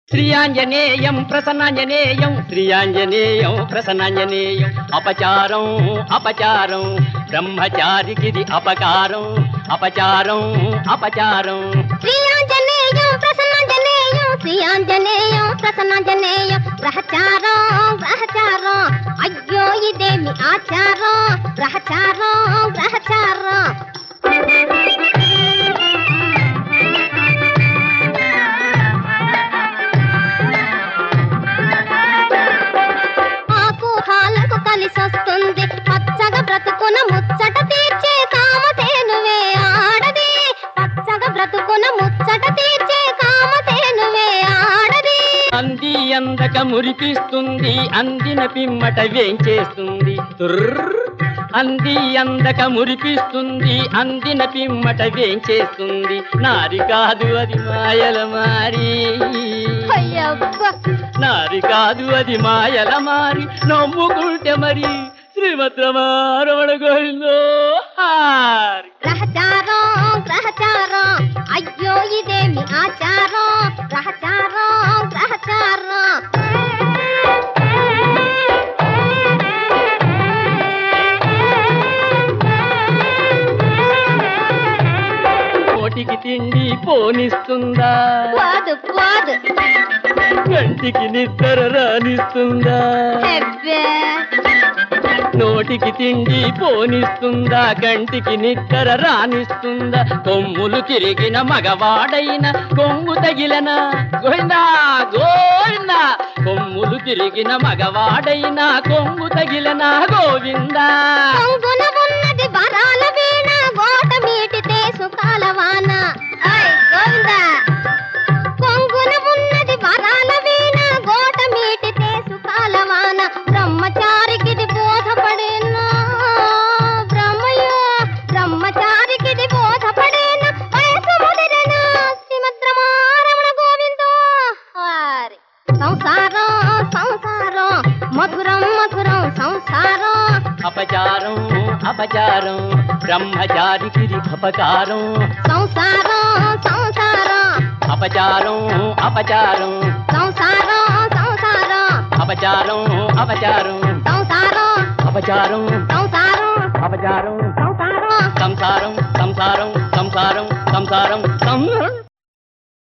శ్రీయాంజనేయం ప్రసన్నాంజనేయం శ్రీయాంజనేయం ప్రసన్నాంజనేయం అపచారం అపచారం బ్రహ్మచారికిది అపకారం అపచారం అపచారం శ్రీయాంజనేయం ప్రసన్నాంజనేయం శ్రీయాంజనేయం ప్రసన్నాంజనేయం గ్రహచారం గ్రహచారం అయ్యో ఇదేమి ఆచారం గ్రహచారం గ్రహచారం ఆకు హాలకు కలిసొస్తుంది పచ్చగా బ్రతుకున ముచ్చట తీర్చే కామధేనువే ఆడది పచ్చగా బ్రతుకున ముచ్చట తీర్చే కామధేనువే ఆడది అంది అందక మురిపిస్తుంది అందిన పిమ్మట వేంచేస్తుంది తుర్ర్ అంది అందక మురిపిస్తుంది అందిన పిమ్మట వేంచేస్తుంది నారి కాదు అది మాయల మారి అయ్యబ్బ నారి కాదు అది మాయల మారి నమ్ముకుంటే మరి శ్రీమద్రమారమణ గోవిందో హారి గ్రహచారం గ్రహచారం అయ్యో ఇదేమి ఆచారం గ్రహచారం గ్రహచారం కోటికి తిండి పోనిస్తుందా పోదు పోదు కంటికి నిద్ర రానిస్తుందా హెబ్బే నోటికి తిండి పోనిస్తుందా కంటికి నిక్కర రానిస్తుందా కొమ్ములు తిరిగిన మగవాడైన కొమ్ము తగిలన గోవిందా గోవిందా కొమ్ములు తిరిగిన మగవాడైన కొమ్ము తగిలన గోవిందా కొంగున ఉన్నది వరాల వీణ గోట మీటితే సుఖాల వాన ఓయ్ గోవిందా కొంగున ఉన్నది వరాల వీణ గోట మీటితే సుఖాల వాన బ్రహ్మచారికిది బోధపడేనా బ్రహ్మయో బ్రహ్మచారికిది బోధపడేనా వయసు ముదిరేనా శ్రీమద్రమారమణ గోవిందో వారి సంసారం సంసారం మధురం మధురం సంసారం అపచారం అపచారం బ్రహ్మచారికి అపకారం సంసారం సంసారం అపచారం అపచారం సంసారం సంసారం అపచారం అపచారం సంసారం అపచారం సంసారం అపచారం సంసారం సంసారం సంసారం సంసారం సంసారం సంసారం